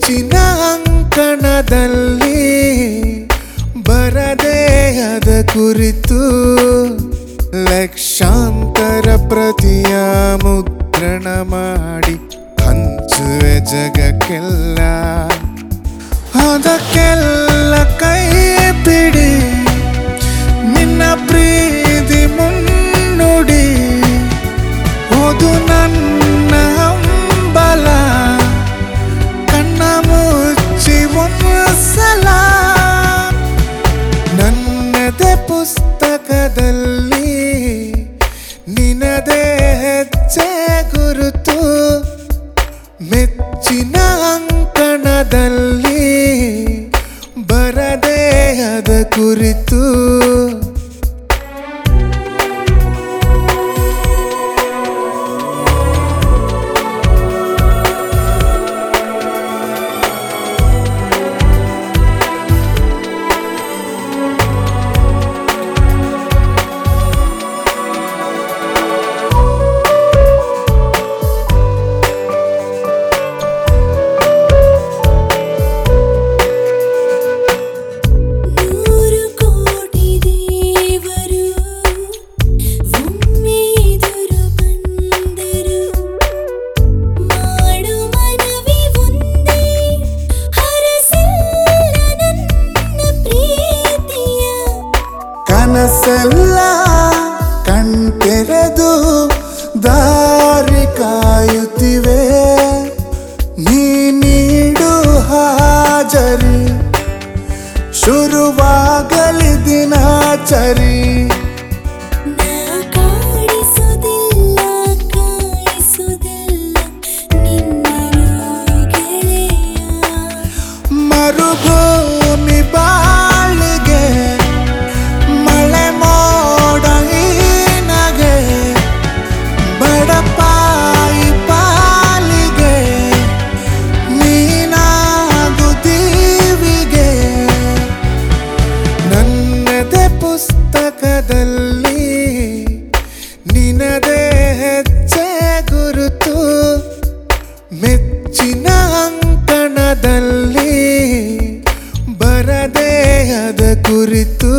ಮೆಚ್ಚಿನ ಅಂಕಣದಲ್ಲಿ ಬರದೇ ಅದ ಕುರಿತು ಲಕ್ಷಾಂತರ ಪ್ರತಿಯ ಮುದ್ರಣ ಮಾಡಿ ಹಂಚುವೆ ಜಗಕ್ಕೆಲ್ಲ ಅದಕ್ಕೆಲ್ಲ ಕೈ ಬಿಡಿ ನಿನ್ನ ಪ್ರೀತಿ ಮುನ್ನುಡಿ ಓದು ನನ್ನ ಹಂಬಲ ಕಣ್ಣ ಮುಚ್ಚಿ ಒಂದ್ಸಲ ನನ್ನದೇ ಪುಸ್ತಕದಲ್ಲಿ ನಿನದೇ ಹೆಜ್ಜೆ ಗುರುತು ಮೆಚ್ಚಿನ ಅಂಕಣದಲ್ಲಿ ಬರದೇ ಅದ ಕುರಿತು ನೂರು ಕೋಟಿ ದೇವರು ಒಮ್ಮೆ ಎದುರು ಬಂದರು ಮಾಡು ಮನವಿ ಒಂದೇ ಹರಸಿಲ್ಲ ನನ್ನ ಪ್ರೀತಿಯ ಕನಸೆಲ್ಲ ಕಣ್ತೆರೆದು ದಾರಿ ಕಾಯುತ್ತಿವೆ ನೀ ನೀಡು ಹಾಜರಿ ಶುರುವಾಗಲಿ ದಿನಾಚರಿ ನಾ ಕಾಡಿಸುವುದಿಲ್ಲ ಕಾಯಿಸುವುದಿಲ್ಲ ನಿನ್ನರು ಗೆಳೆಯ ಮರುಭೂಮಿ ಬಾಳಿಗೆ ಮಳೆ ಮೋಡ ಹೀನಗೆ ಬಡಪಾಯಿ ಪಾಲಿಗೆ ನೀನಾಗು ದೀವಿಗೆ ನನ್ನದೇ ಪುಸ್ತಕದಲ್ಲಿ ನಿನದೇ ಹೆಜ್ಜೆ ಗುರುತು ಮೆಚ್ಚಿನ ಅಂಕಣದಲ್ಲಿ ಬರದೇ ಅದ ಕುರಿತು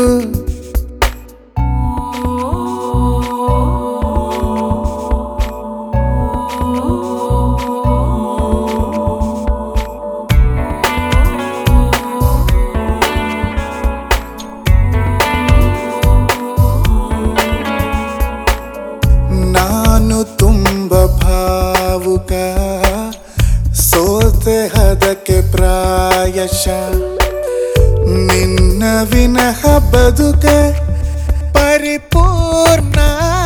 ನಾನು ತುಂಬ ಭಾವುಕ ಸೋತೆ ಅದಕ್ಕೆ ಪ್ರಾಯಶ ನಿನ್ನ ವಿನಃ ಬದುಕೆ ಪರಿಪೂರ್ಣ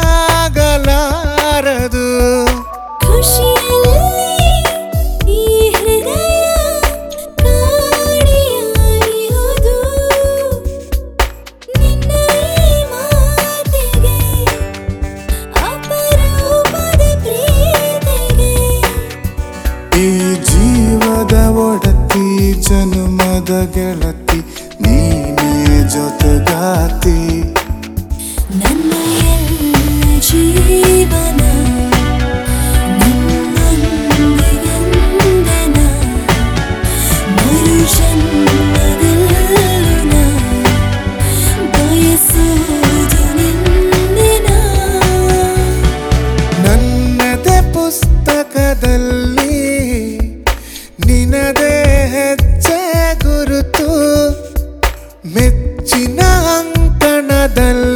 ಆಗಲಾರದು ಖುಷಿಯಲ್ಲಿ ಈ ಹೃದಯ ಕಾಣಿಯಾಯುವುದು ನಿನ್ನ ಈ ಮಾತಿಗೆ ಅಪರೂಪದ ಪ್ರೀತಿಗೆ ಈ ಜೀವದ ಒಡತಿ ಜನುಮದ ಗೆಳತಿ ನೀನೇ ಜೊತೆಗಾತಿ ನನ್ನ ಎಲ್ಲ ಜೀವನ ನಿನ್ನೊಂದಿಗೆಂದೆನ ಮರು ಜನ್ಮದಲ್ಲೂ ನಾ ಬಯಸುವುದು ನಿನ್ನೆನ ನನ್ನದೇ ಪುಸ್ತಕದಲ್ಲಿ ನಿನದೇ ಹೆಜ್ಜೆ ಗುರುತು ಮೆಚ್ಚಿನ ಅಂಕಣದಲ್ಲಿ